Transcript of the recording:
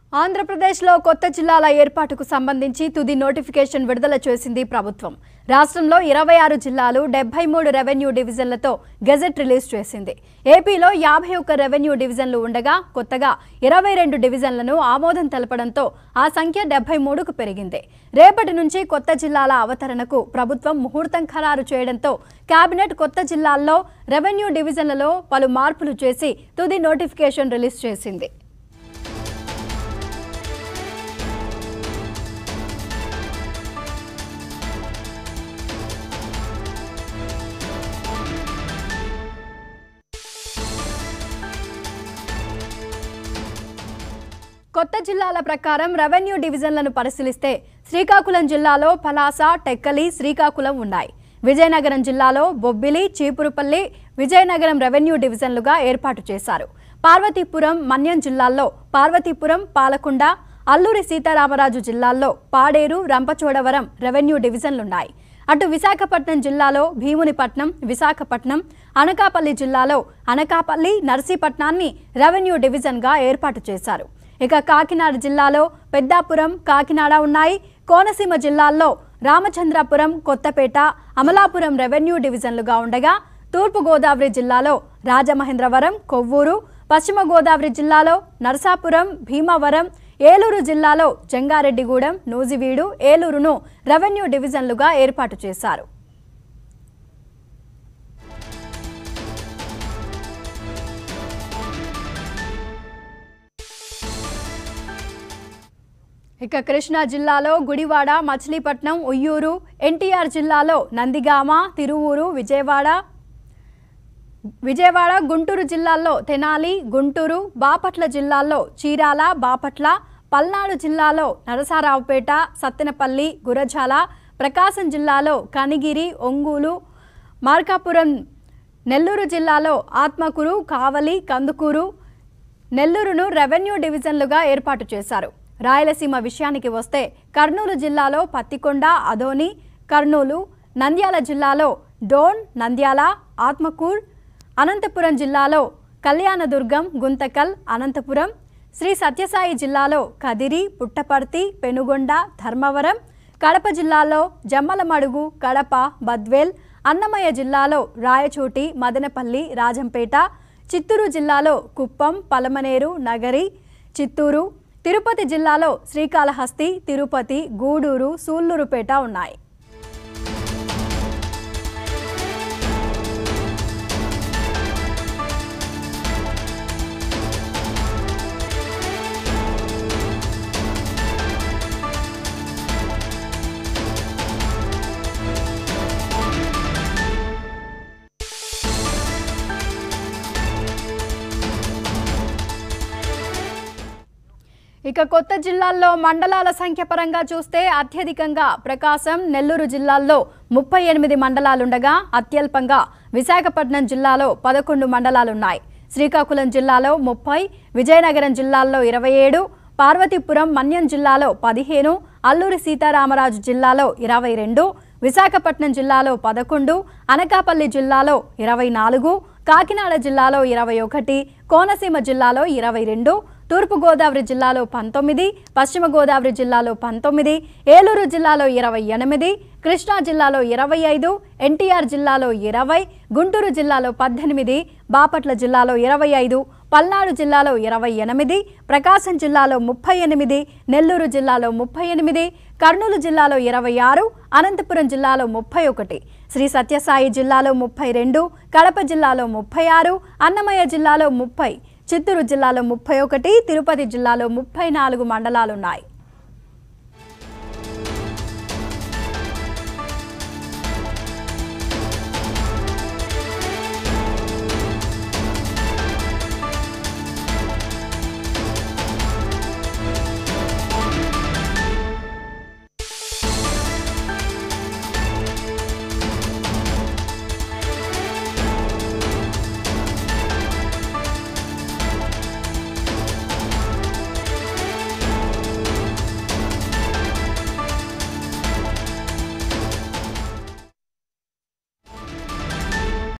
ఆంధ్రప్రదేశ్లో కొత్త జిల్లాల ఏర్పాటుకు సంబంధించి తుది నోటిఫికేషన్ విడుదల చేసింది ప్రభుత్వం రాష్ట్రంలో ఇరవై ఆరు జిల్లాలు డెబ్బై మూడు రెవెన్యూ డివిజన్లతో గెజెట్ రిలీజ్ చేసింది ఏపీలో యాభై ఒక్క రెవెన్యూ డివిజన్లు ఉండగా కొత్తగా ఇరవై రెండు డివిజన్లను ఆమోదం తెలపడంతో ఆ సంఖ్య డెబ్బై మూడుకు పెరిగింది రేపటి నుంచి కొత్త జిల్లాల అవతరణకు ప్రభుత్వం ముహూర్తం ఖరారు చేయడంతో కేబినెట్ కొత్త జిల్లాల్లో రెవెన్యూ డివిజన్లలో పలు మార్పులు చేసి తుది నోటిఫికేషన్ రిలీజ్ చేసింది కొత్త జిల్లాల ప్రకారం రెవెన్యూ డివిజన్లను పరిశీలిస్తే శ్రీకాకుళం జిల్లాలో పలాస టెక్కలి శ్రీకాకుళం ఉన్నాయి విజయనగరం జిల్లాలో బొబ్బిలి చీపురుపల్లి విజయనగరం రెవెన్యూ డివిజన్లుగా ఏర్పాటు చేశారు పార్వతీపురం మన్యం జిల్లాల్లో పార్వతీపురం పాలకొండ అల్లూరి సీతారామరాజు జిల్లాల్లో పాడేరు రంపచోడవరం రెవెన్యూ డివిజన్లున్నాయి అటు విశాఖపట్నం జిల్లాలో భీమునిపట్నం విశాఖపట్నం అనకాపల్లి జిల్లాలో అనకాపల్లి నర్సీపట్నాన్ని రెవెన్యూ డివిజన్గా ఏర్పాటు చేశారు ఇక కాకినాడ జిల్లాలో పెద్దాపురం కాకినాడ ఉన్నాయి కోనసీమ జిల్లాల్లో రామచంద్రపురం కొత్తపేట అమలాపురం రెవెన్యూ డివిజన్లుగా ఉండగా తూర్పు గోదావరి జిల్లాలో రాజమహేంద్రవరం కొవ్వూరు పశ్చిమ గోదావరి జిల్లాలో నరసాపురం భీమవరం ఏలూరు జిల్లాలో జంగారెడ్డిగూడెం నూజివీడు ఏలూరును రెవెన్యూ డివిజన్లుగా ఏర్పాటు చేశారు ఇక కృష్ణా జిల్లాలో గుడివాడ మచిలీపట్నం ఉయ్యూరు ఎన్టీఆర్ జిల్లాలో నందిగామ తిరువూరు విజయవాడ విజయవాడ గుంటూరు జిల్లాల్లో తెనాలి గుంటూరు బాపట్ల జిల్లాల్లో చీరాల బాపట్ల పల్నాడు జిల్లాలో నరసారావుపేట సత్తెనపల్లి గురజాల ప్రకాశం జిల్లాలో కనిగిరి ఒంగోలు మార్కాపురం నెల్లూరు జిల్లాలో ఆత్మకూరు కావలి కందుకూరు నెల్లూరును రెవెన్యూ డివిజన్లుగా ఏర్పాటు చేశారు రాయలసీమ విషయానికి వస్తే కర్నూలు జిల్లాలో పత్తికొండ అదోని కర్నూలు నంద్యాల జిల్లాలో డోన్ నంద్యాల ఆత్మకూర్ అనంతపురం జిల్లాలో కళ్యాణదుర్గం గుంతకల్ అనంతపురం శ్రీ సత్యసాయి జిల్లాలో కదిరి పుట్టపర్తి పెనుగొండ ధర్మవరం కడప జిల్లాలో జమ్మలమడుగు కడప బద్వేల్ అన్నమయ్య జిల్లాలో రాయచోటి మదనపల్లి రాజంపేట చిత్తూరు జిల్లాలో కుప్పం పలమనేరు నగరి చిత్తూరు తిరుపతి జిల్లాలో శ్రీకాళహస్తి తిరుపతి గూడూరు సూళ్లూరుపేట ఉన్నాయి ఇక కొత్త జిల్లాల్లో మండలాల సంఖ్య పరంగా చూస్తే అత్యధికంగా ప్రకాశం నెల్లూరు జిల్లాల్లో ముప్పై ఎనిమిది మండలాలుండగా అత్యల్పంగా విశాఖపట్నం జిల్లాలో పదకొండు మండలాలున్నాయి శ్రీకాకుళం జిల్లాలో ముప్పై విజయనగరం జిల్లాల్లో ఇరవై ఏడు పార్వతీపురం మన్యం జిల్లాలో పదిహేను అల్లూరి సీతారామరాజు జిల్లాలో ఇరవై రెండు విశాఖపట్నం జిల్లాలో పదకొండు అనకాపల్లి జిల్లాలో ఇరవై నాలుగు కాకినాడ జిల్లాలో ఇరవై ఒకటి కోనసీమ జిల్లాలో ఇరవై రెండు తూర్పుగోదావరి జిల్లాలో పంతొమ్మిది పశ్చిమ గోదావరి జిల్లాలో పంతొమ్మిది ఏలూరు జిల్లాలో ఇరవై ఎనిమిది కృష్ణా జిల్లాలో ఇరవై ఐదు ఎన్టీఆర్ జిల్లాలో ఇరవై గుంటూరు జిల్లాలో పద్దెనిమిది బాపట్ల జిల్లాలో ఇరవై ఐదు పల్నాడు జిల్లాలో ఇరవై ఎనిమిది ప్రకాశం జిల్లాలో ముప్పై ఎనిమిది నెల్లూరు జిల్లాలో ముప్పై ఎనిమిది కర్నూలు జిల్లాలో ఇరవై ఆరు అనంతపురం జిల్లాలో ముప్పై ఒకటి శ్రీ సత్యసాయి జిల్లాలో ముప్పై రెండు కడప జిల్లాలో ముప్పై ఆరు అన్నమయ్య జిల్లాలో ముప్పై చిత్తూరు జిల్లాలో ముప్పై ఒకటి తిరుపతి జిల్లాలో ముప్పై నాలుగు మండలాలున్నాయి